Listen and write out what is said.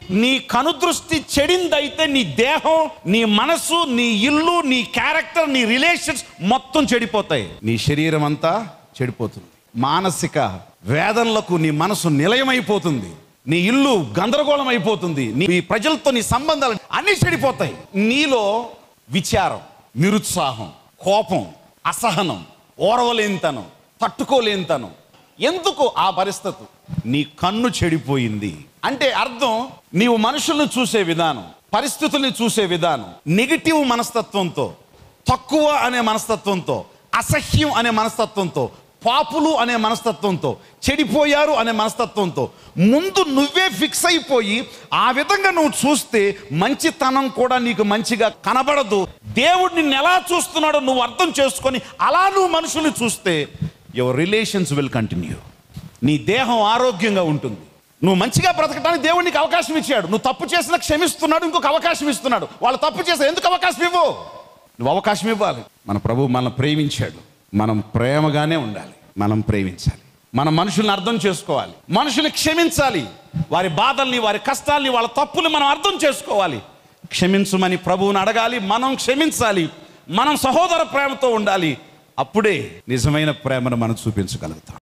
నీ కనుదృష్టి చెడిందైతే నీ దేహం నీ మనసు నీ ఇల్లు నీ క్యారెక్టర్ నీ రిలేషన్స్ మొత్తం చెడిపోతాయి నీ శరీరం అంతా చెడిపోతుంది మానసిక వేదనలకు నీ మనసు నిలయమైపోతుంది నీ ఇల్లు గందరగోళం అయిపోతుంది నీ ఈ ప్రజలతో నీ సంబంధాలు అన్నీ చెడిపోతాయి నీలో విచారం నిరుత్సాహం కోపం అసహనం ఓరవలేనితనం తట్టుకోలేనితనం ఎందుకు ఆ పరిస్థితి నీ కన్ను చెడిపోయింది అంటే అర్థం నీవు మనుషులను చూసే విధానం పరిస్థితుల్ని చూసే విధానం నెగిటివ్ మనస్తత్వంతో తక్కువ అనే మనస్తత్వంతో అసహ్యం అనే మనస్తత్వంతో పాపులు అనే మనస్తత్వంతో చెడిపోయారు అనే మనస్తత్వంతో ముందు నువ్వే ఫిక్స్ అయిపోయి ఆ విధంగా నువ్వు చూస్తే మంచితనం కూడా నీకు మంచిగా కనబడదు దేవుడు నిన్ను ఎలా చూస్తున్నాడో నువ్వు అర్థం చేసుకొని అలా నువ్వు మనుషుల్ని చూస్తే యువర్ రిలేషన్స్ విల్ కంటిన్యూ నీ దేహం ఆరోగ్యంగా ఉంటుంది నువ్వు మంచిగా బ్రతకడానికి దేవుడు నీకు అవకాశం ఇచ్చాడు నువ్వు తప్పు చేసినా క్షమిస్తున్నాడు ఇంకొక అవకాశం ఇస్తున్నాడు వాళ్ళు తప్పు చేస్తే ఎందుకు అవకాశం ఇవ్వు నువ్వు అవకాశం ఇవ్వాలి మన ప్రభు మనల్ని ప్రేమించాడు మనం ప్రేమగానే ఉండాలి మనం ప్రేమించాలి మన మనుషుల్ని అర్థం చేసుకోవాలి మనుషుల్ని క్షమించాలి వారి బాధల్ని వారి కష్టాల్ని వాళ్ళ తప్పుల్ని మనం అర్థం చేసుకోవాలి క్షమించమని ప్రభువుని అడగాలి మనం క్షమించాలి మనం సహోదర ప్రేమతో ఉండాలి అప్పుడే నిజమైన ప్రేమను మనం చూపించగలుగుతాం